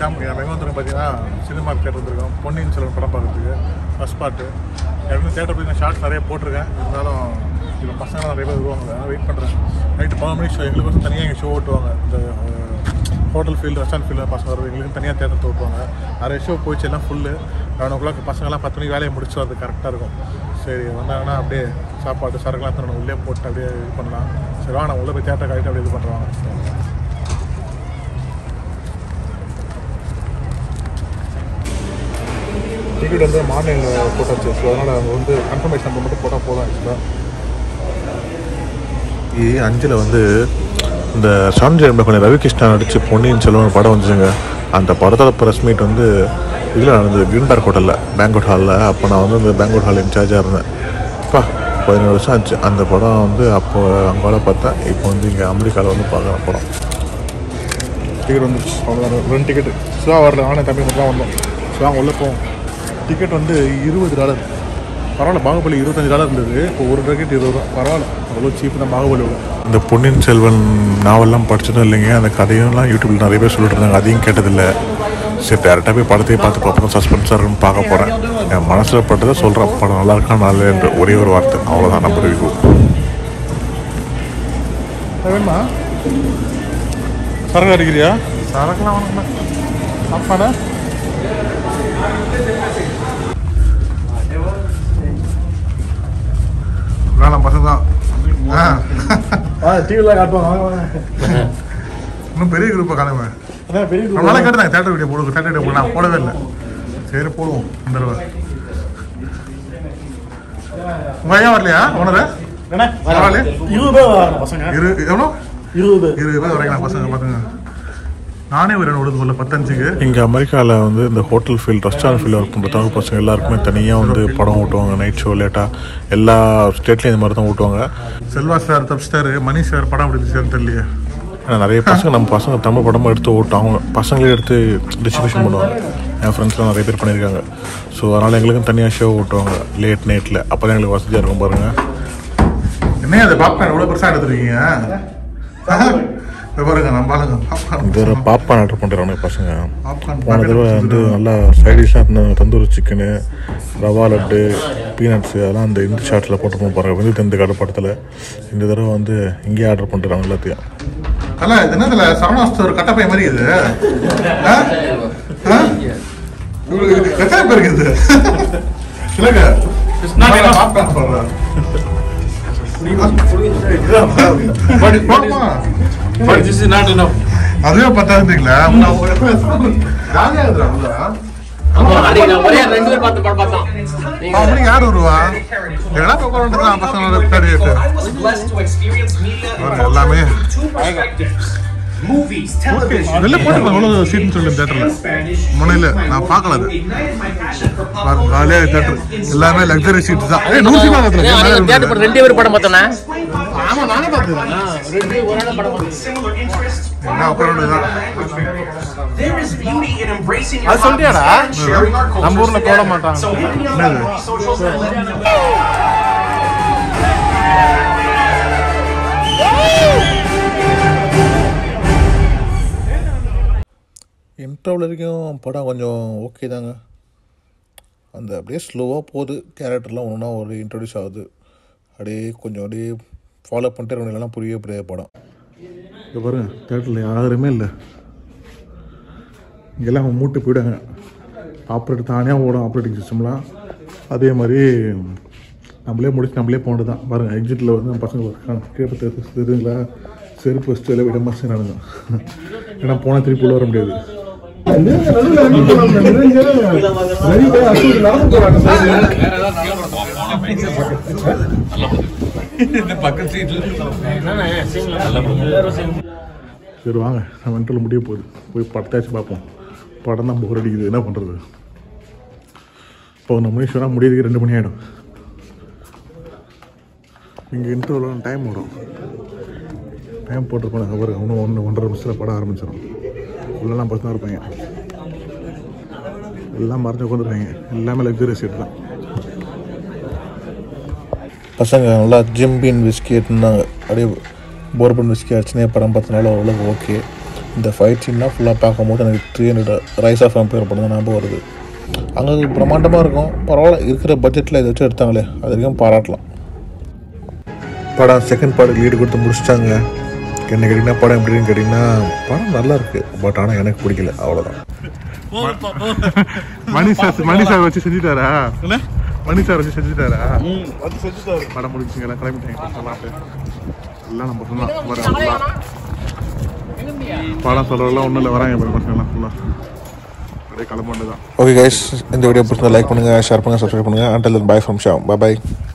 ஷாம் நம்ம எங்கே வந்துருக்கோம் பார்த்தீங்கன்னா சினிமா தேட்டர் வந்திருக்கோம் பொன்னியின் செல்வன் படம் பார்க்கறதுக்கு ஃபஸ்ட் பார்ட்டு எனக்கு தேட்டர் போய் நான் ஷார்ட்ஸ் நிறைய போட்டிருக்கேன் இருந்தாலும் இப்போ பசங்க நிறைய பேர் வருவாங்க வெயிட் பண்ணுறேன் நைட்டு பதினொரு மணிக்கு ஷோ எங்களுக்கு வந்து தனியாக எங்கள் ஷோ ஓட்டுவாங்க இந்த ஹோட்டல் ஃபீல்டு ரெஸ்டாரண்ட் ஃபீல்டு பசங்க வருவாங்க எங்களுக்கு தனியாக தேட்டர் ஓட்டுவாங்க நிறைய ஷோ போயிடுச்சு எல்லாம் ஃபுல்லு லெவன் ஓ கிளாக் பசங்கள்லாம் பத்து மணிக்கு வேலையை முடிச்சு வரது கரெக்டாக இருக்கும் சரி வந்தாங்கன்னா அப்படியே சாப்பாடு சரக்குலாம் தரணும் உள்ளே போட்டு அப்படியே இது பண்ணலாம் சரி வா நான் உள்ளே போய் தேட்டர் கழிட்டு அப்படியே இது பண்ணுறாங்க டிக்கெட் வந்து மார்னிங் போட்டாச்சு ஸோ அதனால் அவங்க வந்து கன்ஃபர்மேஷன் நம்பர் மட்டும் போட்டால் போதும் ஆக்சுவலாக அஞ்சில் வந்து இந்த சஞ்சய் கொஞ்சம் ரவிகிருஷ்ணா நடித்து பொன்னியின் செல்வன் படம் வந்துச்சுங்க அந்த படத்தோட ப்ரெஸ் மீட் வந்து இதில் நடந்தது கிரீன்பேர்க் ஹோட்டலில் பேங்க்வெட் ஹாலில் அப்போ நான் வந்து அந்த பேங்க்வெட் ஹால் இன்சார்ஜாக இருந்தேன் அப்பா பதினேழு வருஷம் ஆச்சு அந்த படம் வந்து அப்போ அங்கே பார்த்தேன் இப்போ வந்து இங்கே அமெரிக்காவில் வந்து பார்க்குறேன் படம் டிக்கெட் வந்துருச்சு அவ்வளோதான் ரெண்டு டிக்கெட்டு சுவா வரல நானே தம்பி மட்டும் தான் வந்தோம் சுவா உள்ளே போவோம் டிக்கெட் வந்து இருபது டாலர் பரவாயில்ல பாகுபலி இருபத்தஞ்சு டாலர் இருந்தது இப்போ ஒரு டிக்கெட் இருபது ரூபா பரவாயில்ல அவ்வளோ சீப்பு தான் பாகுபலி இந்த பொன்னியின் செல்வன் நாவல்லாம் படிச்சதும் இல்லைங்க அந்த கதையெல்லாம் யூடியூப்ல நிறைய பேர் சொல்லிட்டு இருந்தாங்க அதையும் கேட்டதில்லை சரி டேரெக்டாக போய் படத்தையே பார்த்து பார்ப்போம் சஸ்பென்ஸாக இருக்குன்னு பார்க்க போகிறேன் என் மனசில் பட்டதை சொல்கிறேன் படம் நல்லா இருக்கா நல்லா என்ற ஒரே ஒரு வார்த்தை அவ்வளோதான் நம்ம ரிவ்யூ வேணுமா சரக்கு அடிக்கிறியா சரக்குலாம் வேணும்ண்ணா சாப்பாடா வேணாம் பசங்க தான் டிவியில் காட்டுவாங்க வாங்க வாங்க இன்னும் பெரிய குரூப்பை காணுமே அதான் பெரிய ரொம்ப நாளாக கேட்டுதாங்க தேட்டர் வீடியோ போடுங்க தேட்டர் வீடியோ போட நான் போடவே இல்லை சரி போடுவோம் இந்த தடவை உங்கள் ஐயா வரலையா ஓனரு என்ன பரவாயில்ல இருபது பேர் வராங்க பசங்க இரு எவ்வளோ இருபது பேர் இருபது பேர் வரைக்கும் பசங்க பசங்க நானே ஒரு விடுது போல பத்தஞ்சுக்கு இங்கே அமெரிக்காவில் வந்து இந்த hotel field restaurant field work பண்ணுற தமிழ் பசங்க எல்லாருக்குமே தனியாக வந்து படம் ஓட்டுவாங்க நைட் ஷோ லேட்டாக எல்லா ஸ்டேட்லேயும் இந்த மாதிரி தான் ஓட்டுவாங்க செல்வா சார் தப்பிச்சிட்டாரு மணி சார் படம் அப்படி இருந்துச்சு தெரியலையே ஆனா, நிறைய பசங்க நம்ம பசங்க தமிழ் படமாக எடுத்து ஓட்டும் அவங்க பசங்களே எடுத்து டிஸ்ட்ரிபியூஷன் பண்ணுவாங்க என் ஃப்ரெண்ட்ஸ்லாம் நிறைய பேர் பண்ணியிருக்காங்க ஸோ அதனால் எங்களுக்கும் தனியாக ஷோ ஓட்டுவாங்க லேட் நைட்டில் அப்போ தான் எங்களுக்கு வசதியாக இருக்கும் பாருங்கள் என்ன அது பாப்கார்ன் எவ்வளோ பெருசாக எடுத்துருக்கீங்க பாருங்க நம்ம ஆளுங்க பாப்கார்ன் இது ஒரு பாப்கார்ன் ஆர்டர் பண்ணுறாங்க பசங்க பாப்கார்ன் போன தடவை வந்து நல்லா சைடிஷாக இருந்த தந்தூரி சிக்கனு ரவா லட்டு பீனட்ஸு அதெல்லாம் அந்த இந்த ஷார்ட்டில் போட்டு பாருங்க வந்து இந்த கடை படத்தில் இந்த தடவை வந்து இங்கேயே ஆர்டர் பண்ணுறாங்க எல்லாத்தையும் தல இது என்ன தல சரவணா ஸ்டோர் கட்டப்பை மாதிரி இது ஆ? ஆ? உங்களுக்கு எத்தனை பேருக்கு இது இல்லைங்க நான் பாப்கார்ன் சொல்றேன் போமா. But this is not enough. அதுவே பத்தாதுங்களா ஜாலியா இருக்குறா அன்னைக்கு நான் ஒரே ரெண்டு பேர் பார்த்து படம் பார்த்தோம் நீங்க அப்படி யார் வருவா எங்கடா போய் உட்காந்துருக்கான் பசங்களோட தேடி I was blessed to experience media பாருங்க, from எல்லாமே two perspectives. Movies, television, வெளில போட்டுருக்காங்க எவ்வளோ சீட்னு சொல்லி தேட்டரில் and Spanish. முனையில் நான் பார்க்கல அது Ignited my passion for pop பாருங்க காலியாக தேட்டர் எல்லாமே லக்ஸரி சீட் தான் ஏய் நூறு தேட்டர் சீட் படம் ரெண்டு பேர் படம் பார்த்தோம்னா Explain pop ஆமா நானே பார்த்தேன் ரெண்டு ஒரு ஆள் படம் பார்த்தோம் similar interests. என்ன உட்கார தான் There is beauty in embracing your அது சொல்லிட்டியாடா? hobbies and sharing our cultures நம்ம ஊர்ல போட together. மாட்டாங்க. So hit me up on my socials and let me know. Interval வரைக்கும் படம் கொஞ்சம் ஓகே தாங்க அந்த அப்படியே ஸ்லோவாக போகுது கேரக்டர்லாம் ஒன்றா ஒரு இன்ட்ரடியூஸ் ஆகுது அப்படியே கொஞ்சம் அப்படியே ஃபாலோ பண்ணிட்டு இருக்கணும் இல்லைன்னா புரியவே புரியாத படம் இங்கே பாருங்க தேட்டரில் யாருமே இல்லை இங்கெல்லாம் அவங்க மூட்டு போயிடுங்க ஆப்ரேட் தானே ஓடும் ஆப்ரேட்டிங் சிஸ்டம்லாம் அதே மாதிரி நம்மளே முடிச்சு நம்மளே போனது தான் பாருங்கள் எக்ஸிட்டில் வந்து நம்ம பசங்க இருக்காங்க கேட்டு தெரியுங்களா செருப்பு வச்சுட்டு எல்லாம் விட மாதிரி நடங்க ஏன்னா போனால் திருப்பி உள்ள வர முடியாது சரி வாங்க நம்ம இன்டர்வியூ முடிய போகுது போய் படத்தாச்சும் பார்ப்போம் படம் தான் போர் அடிக்குது என்ன பண்ணுறது இப்போ நம்ம மணி சொன்னால் முடியறதுக்கு ரெண்டு மணி ஆகிடும் இங்கே இன்டர்வியூலாம் டைம் வரும் டைம் போட்டிருப்பாங்க அவர் இன்னும் ஒன்று ஒன்றரை நிமிஷத்தில் படம் ஆரம்பிச்சிடும் உள்ளெல்லாம் பார்த்து தான் இருப்பாங்க எல்லாம் மறைஞ்சு உட்காந்துருக்காங்க எல்லாமே லக்ஸரி சீட் தான் பசங்க நல்லா ஜிம்பின் விஸ்கி இருந்தாங்க அப்படியே போர்பன் விஸ்கி அடிச்சுனே படம் பார்த்தனால அவ்வளோ ஓகே இந்த ஃபைட் சீன்லாம் ஃபுல்லாக பார்க்கும்போது எனக்கு three hundred rise of empire படம் தான் ஞாபகம் வருது அங்கே பிரம்மாண்டமாக இருக்கும் பரவாயில்ல இருக்கிற பட்ஜெட்டில் இதை வச்சு எடுத்தாங்களே அது வரைக்கும் பாராட்டலாம் படம் செகண்ட் பார்ட் லீடு கொடுத்து முடிச்சிட்டாங்க என்ன கேட்டிங்கன்னா படம் எப்படின்னு கேட்டிங்கன்னா படம் நல்லா இருக்குது பட் ஆனால் எனக்கு பிடிக்கல அவ்வளோதான் மணி சார் மணி சார் வச்சு செஞ்சுட்டாரா மணி சார் வச்சு செஞ்சுட்டாரா அது செஞ்சுட்டாரு படம் முடிச்சுங்க எல்லாம் கிளம்பிட்டாங்க சொல்லாட்டு எல்லாம் நம்ம சொன்னா வர படம் சொல்றதெல்லாம் ஒன்றும் இல்லை வராங்க இப்போ பசங்களாம் ஃபுல்லாக அப்படியே கிளம்ப வேண்டியதான் ஓகே கைஸ் இந்த வீடியோ பிடிச்சா லைக் பண்ணுங்கள் ஷேர் பண்ணுங்கள் சப்ஸ்கிரைப் பண்ணுங்கள் until bye from Sha by